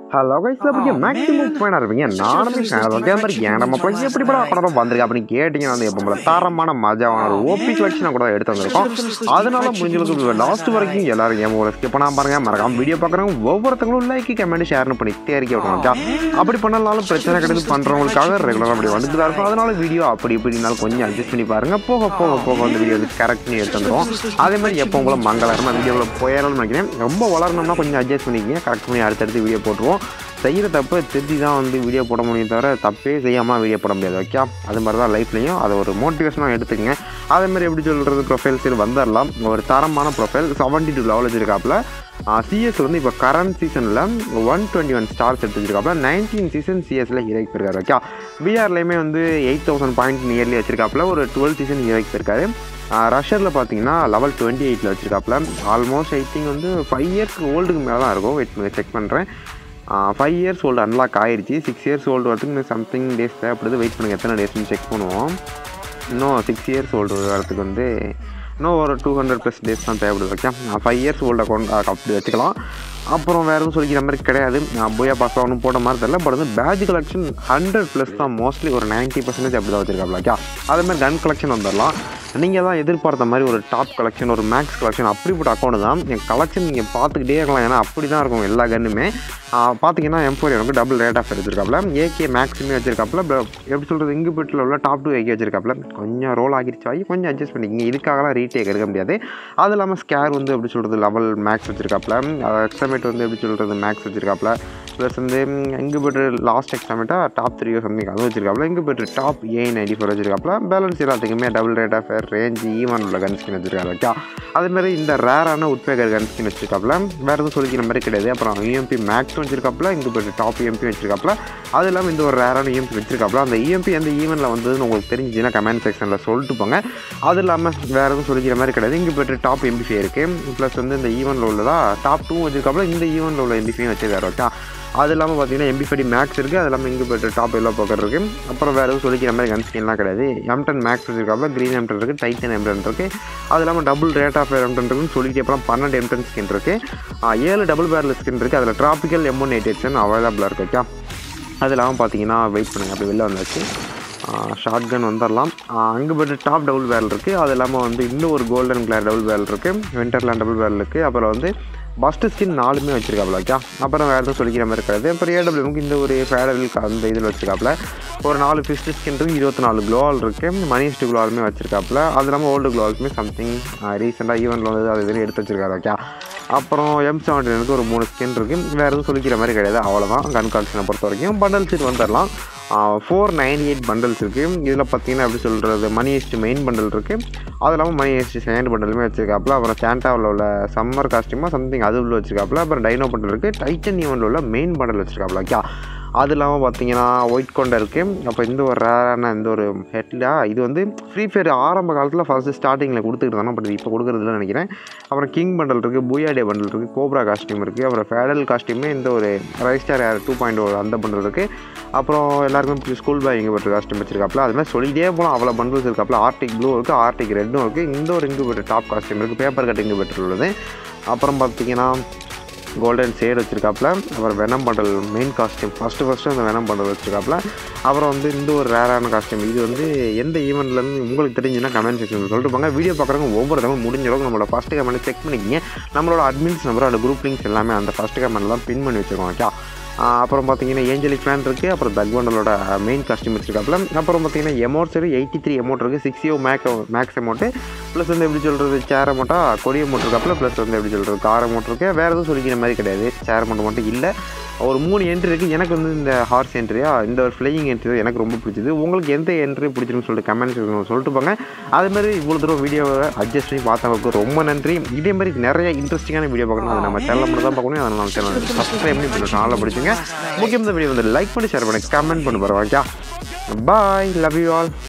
hello guys பற்றி maximum point இருப்பீங்க நானுமே அதே மாதிரி ஏன் நம்ம போய் எப்படி படம் படம் வந்திருக்கு அப்படின்னு கேட்டிங்கன்னா வந்து எப்போ போல தரமான மஜாவான ஒரு ஓபி கலெக்ஷனை கூட எடுத்து வந்திருக்கோம் அதனால முடிஞ்சளவுக்கு லாஸ்ட் வரைக்கும் எல்லாரும் ஏன் ஒரு ஸ்கிப் பண்ணாம பாருங்க மறக்காம வீடியோ பார்க்குறவங்க ஒவ்வொருத்தங்களும் லைக் கமெண்ட் ஷேர்னு பண்ணி தேரிக்க விடணும் அப்படி பண்ணாலும் பிரச்சனை கிடையாது பண்ணுறவங்களுக்காக ரெகுலராக அப்படி வந்துட்டு தான் இருக்கும் அதனால வீடியோ அப்படி இப்படினாலும் கொஞ்சம் அட்ஜஸ்ட் பண்ணி பாருங்க போக போக போக வந்து வீடியோ வந்து கரெக்ட் பண்ணி எடுத்து வந்துருவோம் அதே மாதிரி எப்போ உங்களை மங்களகரமாக வீடியோவில் போயிடணும்னு நினைக்கிறேன் ரொம்ப வளரணும்னா கொஞ்சம் அட்ஜஸ்ட் பண்ணிக்கிங்க கரெக்ட் பண்ணி அடுத்தடுத்து வீடியோ போட்டுருவோம் செய்கிற தப்பு திருத்தி தான் வந்து வீடியோ போட முடியும் தவிர தப்பே செய்யாமல் வீடியோ போட முடியாது ஓகே அது மாதிரி தான் லைஃப்லையும் அதை ஒரு மோட்டிவேஷனாக எடுத்துக்கங்க அதே மாதிரி எப்படி சொல்கிறது ப்ரொஃபைல் சரி வந்துடலாம் ஒரு தரமான ப்ரொஃபைல் செவன்ட்டி டூ லெவல் வச்சிருக்காப்புல சிஎஸ் வந்து இப்போ கரண்ட் சீசனில் ஒன் டுவெண்ட்டி ஒன் ஸ்டார்ஸ் எடுத்து வச்சிருக்காப்புல நைன்டீன் சீசன் சிஎஸ்ல ஹீரோக்கு போயிருக்காரு ஓகே பிஆர்லேயுமே வந்து எயிட் தௌசண்ட் பாயிண்ட் நியர்லி வச்சிருக்காப்புல ஒரு டுவெல் சீசன் ஹீரோக்கு போயிருக்காரு ரஷ்யரில் பார்த்தீங்கன்னா லெவல் டுவெண்ட்டி எயிட்டில் வச்சிருக்காப்புல ஆல்மோஸ்ட் ஐ திங்க் வந்து ஃபைவ் இயர்ஸ் ஓல்டுக்கு மேலே தான் இருக்கும் வெயிட் பண்ணி செக் பண்ணுறேன் ஃபைவ் இயர்ஸ் ஓல்டு அன்லாக் ஆயிடுச்சு சிக்ஸ் இயர்ஸ் ஓல்டு வரதுக்கு இன்னும் சம்திங் டேஸ் தேவைப்படுது வெயிட் பண்ணுங்கள் எத்தனை டேஸ்னு செக் பண்ணுவோம் இன்னும் சிக்ஸ் இயர்ஸ் ஓல்டு வரதுக்கு வந்து இன்னும் ஒரு டூ ஹண்ட்ரட் ப்ளஸ் டேஸ் தான் தேவைப்படுது okay five years old account அப்படி வச்சுக்கலாம் அப்புறம் வேறு எதுவும் சொல்லிக்கிற மாதிரி கிடையாது போயா பாஸ் ஒன்றும் போட்ட மாதிரி தெரியல பட் வந்து பேட்ச் கலெக்ஷன் ஹண்ட்ரட் ப்ளஸ் தான் மோஸ்ட்லி ஒரு நைன்ட்டி பர்சன்டேஜ் அப்படி தான் வச்சிருக்காப்ல ஓகே அதே மாதிரி கன் கலெக்ஷன் வந்துடலாம் நீங்கள் தான் எதிர்பார்த்த மாதிரி ஒரு டாப் கலெக்ஷன் ஒரு மேக்ஸ் கலெக்ஷன் அப்படிப்பட்ட அக்கௌண்ட் தான் என் கலெக்ஷன் நீங்கள் பார்த்துக்கிட்டே இருக்கலாம் ஏன்னா அப்படி தான் இருக்கும் எல்லா கன்னுமே பார்த்தீங்கன்னா எம்போரி எனக்கு டபுள் ரேட் ஆஃப் வச்சிருக்காப்புல ஏகே மேக்ஸுமே வச்சிருக்காப்புல எப்படி சொல்கிறது இங்கு பெட்டில் உள்ள டாப் டூ ஏகே வச்சிருக்காப்புல கொஞ்சம் ரோல் ஆகிருச்சு ஆகி கொஞ்சம் அட்ஜஸ்ட் பண்ணிக்கிங்க இதுக்காகலாம் ரீடேக் எடுக்க முடியாது அது இல்லாமல் ஸ்கேர் வந்து எப்படி சொல்கிறது லெவல் மேக்ஸ் வச்சிருக்காப்புல எக்ஸாமேட் வந்து எப்படி சொல்கிறது மேக்ஸ் வச்சிருக்காப்புல ப்ளஸ் வந்து இங்கு பெட்ரு லாஸ்ட் எக்ஸாமேட்டாக டாப் த்ரீ சம்திங் அது வச்சிருக்காப்புல இங்கு பெட்ரு டாப் ஏ நைன்டி ஃபோர் வச்சிருக்காப்புல பேலன்ஸ் எல்லாத்துக்குமே double rate off range even உள்ள கன் ஸ்கின் வச்சிருக்காரு ஓகே அதேமாதிரி இந்த ரேரான உட்பேக்கர் கன் ஸ்கின் வச்சிருக்காப்புல வேறு எதுவும் சொல்லிக்கிற மாதிரி கிடையாது அப்புறம் இஎம்பி மேக்ஸும் வச்சிருக்காப்புல இங்கே போய்ட்டு டாப் இஎம்பி வச்சிருக்காப்புல அது இல்லாமல் இந்த ஒரு ரேரான இஎம்பி வச்சிருக்காப்புல அந்த இஎம்பி எந்த ஈவெண்ட்டில் வந்ததுன்னு உங்களுக்கு தெரிஞ்சுச்சுன்னா கமெண்ட் செக்ஷனில் சொல்லிட்டு போங்க அது இல்லாமல் வேறு எதுவும் சொல்லிக்கிற மாதிரி கிடையாது இங்கே போய்ட்டு டாப் எம்பிஃபை இருக்குது ப்ளஸ் வந்து இந்த ஈவெண்ட்டில் உள்ளதா டாப் டூ வச்சிருக்காப்புல இந்த ஈவெண்ட்டில் உள்ள எம்பிஃபையும் வச்சிருக்காரு ஓகே அது இல்லாமல் பார்த்தீங்கன்னா எம்பி ஃபடி மேக்ஸ் இருக்குது அது இல்லாமல் இங்கே போய்ட்டு டாப் எல்லோ போக்கர் இருக்குது அப்புறம் வேறு எதுவும் சொல்லிக்கிற மாதிரி கன் ஸ்கின்லாம் கிடையாது எம்டன் மேக்ஸ் வச்சிருக்காப்புல க்ரீன் எம்டன் இருக்குது டைட்டன் எம்டன் இருக்குது அது இல்லாமல் டபுள் ரேட் ஆஃப் எம்டன் இருக்குன்னு சொல்லிட்டு அப்புறம் பன்னெண்டு எம்டன் ஸ்கின் இருக்குது ஏழு டபுள் பேரல் ஸ்கின் இருக்குது அதில் tropical M one eight eight அவைலபிளாக இருக்கு ஓகே அது இல்லாமல் பார்த்தீங்கன்னா வெயிட் பண்ணுங்கள் அப்படி வெளில வந்தாச்சு ஷார்ட் கன் வந்துடலாம் அங்கே போய்ட்டு டாப் டபுள் பேரல் இருக்குது அது இல்லாமல் வந்து இன்னும் ஒரு கோல்டன் கிளார் டபுள் பேரல் இருக்குது விண்டர்லேண்ட் டபுள் பேரல் இருக்குது அப்புறம் வந்து பஸ்ட்டு ஸ்கின் நாலுமே வச்சிருக்காப்ல ஓகே அப்புறம் வேறு எதுவும் சொல்லிக்கிற மாதிரி இருக்காது அப்புறம் ஏடபிள்யூமுக்கு இந்த ஒரு ஃபேடபிள் அந்த இதில் வச்சிருக்காப்புல ஒரு நாலு ஃபிஸ்ட் ஸ்கின் இருக்குது இருபத்தி நாலு க்ளோவால் இருக்குது மணிஸ்ட் க்ளோவாலுமே வச்சிருக்காப்புல அது இல்லாமல் ஓல்டு க்ளோவாலுமே சம்திங் ரீசெண்டாக ஈவெண்ட்டில் வந்து அது இதுன்னு எடுத்து வச்சிருக்காரு ஓகே அப்புறம் எம் செவன்டீனுக்கு ஒரு மூணு ஸ்கின் இருக்குது வேறு எதுவும் சொல்லிக்கிற மாதிரி கிடையாது அவ்வளோதான் கன் கலெக்ஷனை பொறுத்த வரைக்கும் பண்டல் சீட் வந்துடலாம் ஃபோர் நைன்டி எயிட் பண்டல்ஸ் இருக்குது இதில் பார்த்தீங்கன்னா எப்படி சொல்கிறது மணி ஹெஸ்ட் மெயின் பண்டல் இருக்குது அது இல்லாமல் மணி ஹெஸ்ட் செகண்ட் பண்டலுமே வச்சிருக்காப்புல அப்புறம் சாண்டாவில் உள்ள சம்மர் காஸ்டியூமாக சம்திங் அது உள்ள வச்சிருக்காப்புல அப்புறம் டைனோ பண்டல் இருக்குது டைட்டன் ஈவெண்ட்டில் உள்ள மெயின் பண்டல் வச்சிருக்காப்புல ஓகே அது இல்லாமல் பார்த்தீங்கன்னா ஒயிட் கொண்டை இருக்குது அப்போ இந்த ஒரு ரேரான இந்த ஒரு ஹெட்டில் இது வந்து ஃப்ரீ ஃபயர் ஆரம்ப காலத்தில் ஃபஸ்ட்டு ஸ்டார்டிங்கில் கொடுத்துட்டு இருந்தாங்க பட் இப்போ கொடுக்குறதுல நினைக்கிறேன் அப்புறம் கிங் பண்டல் இருக்குது பூயாடே பண்டல் இருக்குது கோப்ரா காஸ்டியூம் இருக்குது அப்புறம் ஃபேடல் காஸ்டியூமே இந்த ஒரு ரைஸ்டார் ஏர் டூ பாயிண்ட் அந்த பண்டல் இருக்குது அப்புறம் எல்லாருக்கும் ஸ்கூல் பாய் இங்கே பட்டு காஸ்டியூம் வச்சிருக்காப்புல அது மாதிரி சொல்லிட்டே போகலாம் அவ்வளோ பண்டல்ஸ் இருக்காப்புல ஆர்டிக் ப்ளூ இருக்குது ஆர்டிக் ரெட்டும் இருக்குது இந்த ஒரு இங்கு பட்டு டாப் காஸ்டியூம் இருக்குது பேப்பர் கட் இங்கு பட்டு உள்ளது அப்புறம் பார்த்தீங்கன்னா கோல்டன் சேட் வச்சிருக்காப்புல அப்புறம் venom bundle main costume first first அந்த வெனம் பண்டல் வச்சிருக்காப்புல அப்புறம் வந்து இந்த ஒரு ரேரான காஸ்டியூம் இது வந்து எந்த ஈவெண்ட்லேருந்து உங்களுக்கு தெரிஞ்சுன்னா கமெண்ட் செக்ஷன் சொல்லிட்டு போங்க வீடியோ பார்க்குறவங்க ஒவ்வொருத்தவங்க முடிஞ்ச அளவுக்கு நம்மளோட ஃபஸ்ட்டு கமெண்ட் செக் பண்ணிக்கிங்க நம்மளோட அட்மின்ஸ் நம்பர் அந்த குரூப் லிங்க்ஸ் எல்லாமே அந்த ஃபஸ்ட்டு கமெண்ட் தான் பின் பண்ணி வச்சுருக்கோம் ஓகே அப்புறம் பார்த்தீங்கன்னா ஏஞ்சலிக் ஃபேன் இருக்குது அப்புறம் தக்வண்டலோட மெயின் காஸ்டியூம் வச்சிருக்காப்புல அப்புறம் பார்த்தீங்கன்னா எமௌண்ட் சரி எயிட்டி த்ரீ அமௌண்ட் இருக்குது சிக்ஸ் யோ மேக் மேக்ஸ் அமௌண்ட்டு ப்ளஸ் வந்து எப்படி சொல்கிறது சேர் அமௌண்ட்டாக கொடி அமௌண்ட் இருக்காப்புல ப்ளஸ் வந்து எப்படி சொல்கிறது கார் அமௌண்ட் இருக்குது வேறு எதுவும் சொல்லிக்கிற மாதிரி கிடையாது சேர் அமௌண்ட் மட்டும் இல்லை ஒரு மூணு என்ட்ரி இருக்குது எனக்கு வந்து இந்த ஹார்ஸ் என்ட்ரியா இந்த ஒரு ஃப்ளையிங் என்ட்ரி எனக்கு ரொம்ப பிடிச்சது உங்களுக்கு எந்த என்ட்ரி பிடிச்சிருக்குன்னு சொல்லிட்டு கமெண்ட் சொல்லிட்டு போங்க அதேமாதிரி இவ்வளோ தூரம் வீடியோவை அட்ஜஸ்ட் பண்ணி பார்த்தவங்களுக்கு ரொம்ப நன்றி இதே மாதிரி நிறைய இன்ட்ரெஸ்டிங்கான வீடியோ பார்க்கணும் அது நம்ம சேனலில் மட்டும் தான் பார்க்கணும் அதை நம்ம சேனல் சப்ஸ்கிரைப் பண்ணி பண்ணி நாளில் பிடிச்சிங்க முக்கியம் இந்த வீடியோ வந்து லைக் பண்ணி ஷேர் பண்ணி கமெண்ட் பண்ணி பாருவாங்க பாய் லவ் யூ ஆல்